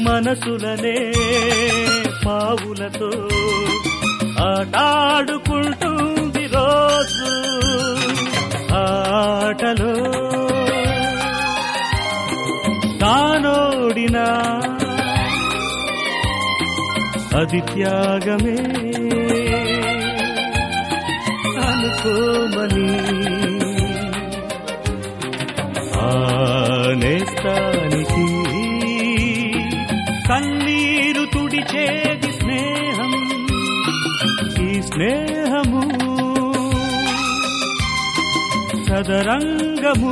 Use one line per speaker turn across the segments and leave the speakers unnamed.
మనసులనే పావులతో ఆటాడుకుంటుంది రోజు ఆటలో తానోడినా అది త్యాగమే అనుకోమని ఆనేస్తానికి కన్నీరు తుడిచేది స్నేహం ఈ స్నేహము సదరంగము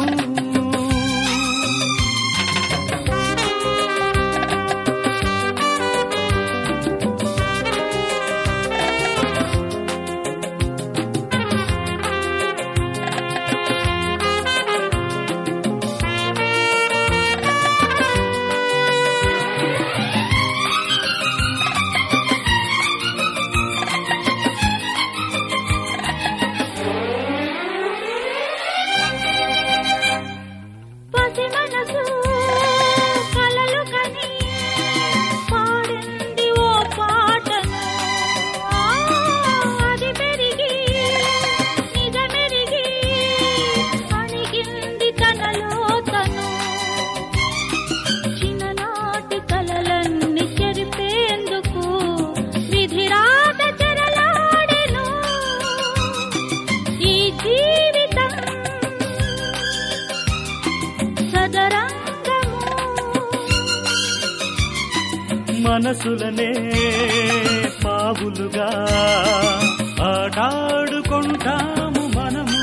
పసి మనసు కలలు కని పాడింది ఓ పాటను ఆ, అది పెరిగి నిజమెరిగి అణిగింది తనలో తను చిన్ననాటి కలలన్నీ చెరిపేందుకు విధిరాత చెరలాడెను ఈ జీవితం సదరంగము
మనసులనే పావులుగా ఆటాడుకుంటాము మనము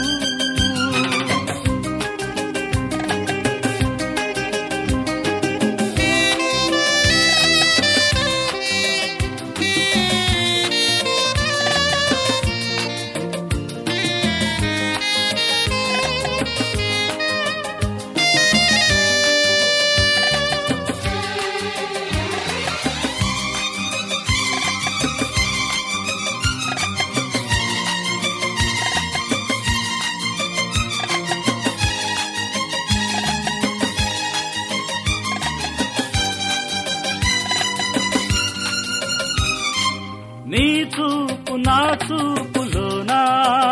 నీ చూపు నా చూపులోనా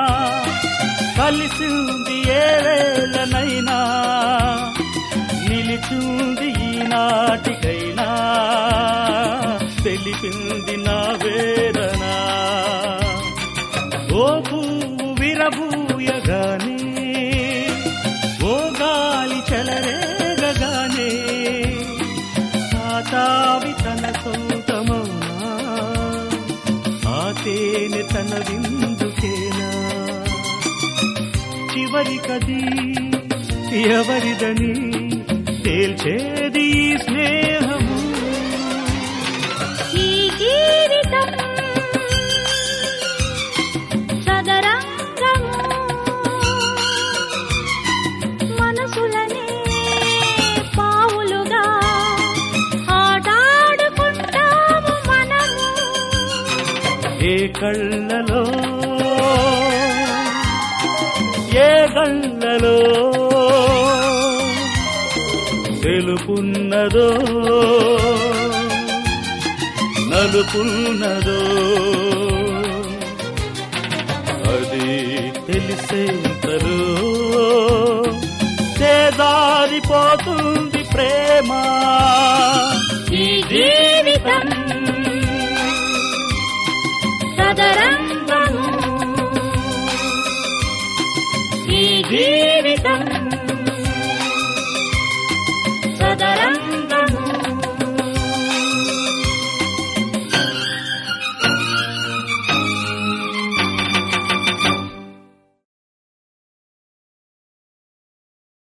కలిసింది ఏ వేళనైనా నిలిచింది ఈనాటికైనా తెలిపింది నా వేదనా ఓ పువ్వు విరబూయగానే ఓ గాలి చెలరేగగానే ఆ తావి తన సొంతమౌనా ఆ తేనె తన విందుకేనా చివరికది ఎవరిదని తేల్చేది ఈ స్నేహము
ఈ జీవితం సదరంగము మనసులనే పావులుగా ఆటాడుకుంటాము మనము
ఏ కళ్ళలో ఏ గళ్ళలో తెలుపున్నదో నలుపున్నదో అది తెలిసేంతలో చేదారిపోతుంది ప్రేమ